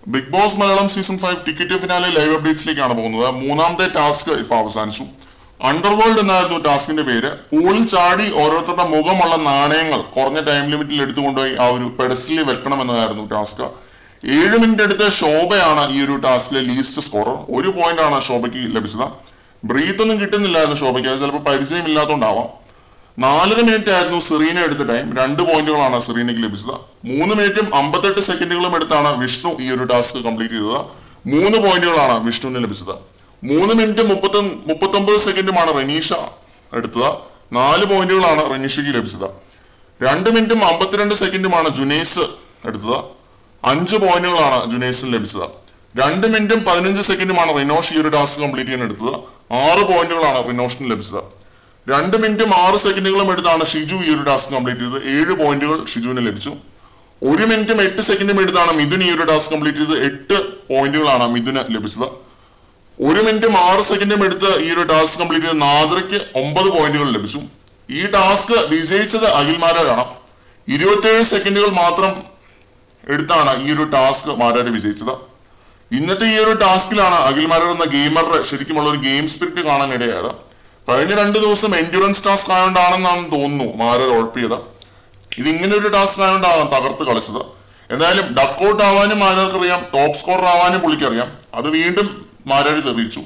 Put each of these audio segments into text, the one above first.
big Boss Malayalam season five ticket finale live അപ്ഡേറ്റ്സിലേക്കാണ് പോകുന്നത് മൂന്നാമത്തെ ടാസ്ക് ഇപ്പൊ അവസാനിച്ചു അണ്ടർവേൾഡ് എന്നായിരുന്നു ടാസ്കിന്റെ പേര് പൂളിൽ ചാടി ഓരോരുത്തരുടെ മുഖമുള്ള നാണയങ്ങൾ കുറഞ്ഞ ടൈം ലിമിറ്റിൽ എടുത്തുകൊണ്ടുപോയി ആ ഒരു പെഡസ്റ്റലിൽ വെക്കണം എന്നതായിരുന്നു ടാസ്ക് ഏഴ് മിനിറ്റ് എടുത്ത ശോഭയാണ് ഈ ഒരു ടാസ്കിലെ ലീസ്റ്റ് സ്കോറർ ഒരു പോയിന്റ് ആണ് ശോഭയ്ക്ക് ലഭിച്ചത് ബ്രീത്ത് ഒന്നും കിട്ടുന്നില്ലായിരുന്നു ശോഭയ്ക്ക് അത് ചിലപ്പോൾ പരിചയമില്ലാത്തതുകൊണ്ടാവാം നാലര മിനിറ്റ് ആയിരുന്നു സെറീന എടുത്ത ടൈം രണ്ട് പോയിന്റുകളാണ് സെറീനയ്ക്ക് ലഭിച്ചത് മൂന്ന് മിനിറ്റും അമ്പത്തെട്ട് സെക്കൻഡുകളും എടുത്താണ് വിഷ്ണു ഈ ഒരു ടാസ്ക് കംപ്ലീറ്റ് ചെയ്തത് മൂന്ന് പോയിന്റുകളാണ് വിഷ്ണുവിന് ലഭിച്ചത് മൂന്ന് മിനിറ്റ് മുപ്പത്തി മുപ്പത്തൊമ്പത് സെക്കൻഡുമാണ് റനീഷ എടുത്തത് നാല് പോയിന്റുകളാണ് റനീഷയ്ക്ക് ലഭിച്ചത് രണ്ട് മിനിറ്റും അമ്പത്തിരണ്ട് സെക്കൻഡുമാണ് ജുനൈസ് എടുത്തത് അഞ്ച് പോയിന്റുകളാണ് ജുനൈസിന് ലഭിച്ചത് രണ്ട് മിനിറ്റും പതിനഞ്ച് സെക്കൻഡുമാണ് റിനോഷ് ഈ ഒരു ടാസ്ക് കംപ്ലീറ്റ് ചെയ്യാൻ എടുത്തത് ആറ് പോയിന്റുകളാണ് റിനോഷിന് ലഭിച്ചത് രണ്ട് മിനിറ്റും ആറ് സെക്കൻഡുകളും എടുത്താണ് ഷിജു ഈ ഒരു ടാസ്ക് കംപ്ലീറ്റ് ചെയ്തത് ഏഴ് പോയിന്റുകൾ ഷിജുവിന് ലഭിച്ചു ഒരു മിനിറ്റും എട്ട് സെക്കൻഡും എടുത്താണ് മിഥുൻ ഈ ഒരു ടാസ്ക് കംപ്ലീറ്റ് ചെയ്തത് എട്ട് പോയിന്റുകളാണ് മിഥുന് ലഭിച്ചത് ഒരു മിനിറ്റും ആറ് സെക്കൻഡും എടുത്ത് ഈ ഒരു ടാസ്ക് കംപ്ലീറ്റ് ചെയ്ത നാദറയ്ക്ക് ഒമ്പത് പോയിന്റുകൾ ലഭിച്ചു ഈ ടാസ്ക് വിജയിച്ചത് അഖിൽമാരാണ് ഇരുപത്തിയേഴ് സെക്കൻഡുകൾ മാത്രം എടുത്താണ് ഈ ഒരു ടാസ്ക് മാരാര് വിജയിച്ചത് ഇന്നത്തെ ഈ ഒരു ടാസ്കിലാണ് അഖിൽമാരർ എന്ന ഗെയിമറുടെ ശരിക്കുമുള്ള ഒരു ഗെയിം സ്പിരിറ്റ് കാണാൻ ഇടയായത് കഴിഞ്ഞ രണ്ട് ദിവസം എൻഡ്യൂറൻസ് ടാസ്ക് ആയതുകൊണ്ടാണെന്നാണ് തോന്നുന്നു മാരർ ഉഴപ്പിയത് ഇത് ഇങ്ങനെ ഒരു ടാസ്ക് ആയതുകൊണ്ടാണ് തകർത്ത് കളിച്ചത് എന്തായാലും ഡക്കൗട്ട് ആവാനും മാരാർക്കറിയാം ടോപ്പ് സ്കോറർ ആവാനും പുള്ളിക്കറിയാം അത് വീണ്ടും മാരാരി തെറിയിച്ചു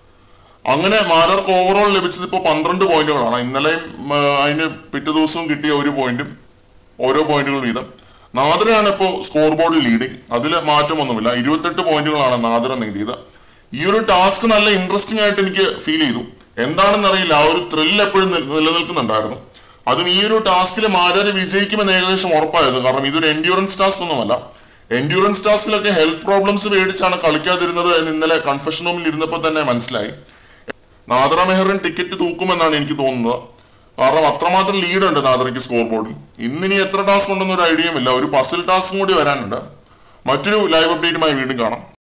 അങ്ങനെ മാരാർക്ക് ഓവറോൾ ലഭിച്ചത് ഇപ്പോൾ പന്ത്രണ്ട് പോയിന്റുകളാണ് ഇന്നലെയും ആ, അതിന് പിറ്റേ ദിവസവും കിട്ടിയ ഒരു പോയിന്റും ഓരോ പോയിന്റുകൾ വീതം നാദരയാണ് ഇപ്പോൾ സ്കോർ ബോർഡിൽ ലീഡിങ് അതിൽ മാറ്റമൊന്നുമില്ല ഇരുപത്തെട്ട് പോയിന്റുകളാണ് നാദര നേടിയത് ഈ ഒരു ടാസ്ക് നല്ല ഇൻട്രസ്റ്റിംഗ് ആയിട്ട് എനിക്ക് ഫീൽ ചെയ്തു എന്താണെന്ന് അറിയില്ല ആ ഒരു ത്രില്ല് എപ്പോഴും നിൽ- നിലനിൽക്കുന്നുണ്ടായിരുന്നു അതും ഈ ഒരു ടാസ്കിൽ മാരാര് വിജയിക്കുമെന്ന് ഏകദേശം ഉറപ്പായിരുന്നു കാരണം ഇതൊരു എൻഡ്യൂറൻസ് ടാസ്ക് ഒന്നുമല്ല എൻഡ്യൂറൻസ് ടാസ്കിലൊക്കെ ഹെൽത്ത് പ്രോബ്ലംസ് പേടിച്ചാണ് കളിക്കാതിരുന്നത് എന്ന് ഇന്നലെ കൺഫെഷൻ റൂമിൽ ഇരുന്നപ്പോൾ തന്നെ മനസ്സിലായി നാദറ മെഹറിൻ ടിക്കറ്റ് തൂക്കുമെന്നാണ് എനിക്ക് തോന്നുന്നത് കാരണം അത്രമാത്രം ലീഡ് ഉണ്ട് നാദറയ്ക്ക് സ്കോർ ബോർഡിൽ ഇന്നിനി എത്ര ടാസ്ക് ഉണ്ടെന്നൊരു ഐഡിയയും ഇല്ല ഒരു പസിൽ ടാസ്കും കൂടി വരാനുണ്ട് മറ്റൊരു ലൈവ് അപ്ഡേറ്റുമായി വീണ്ടും കാണാം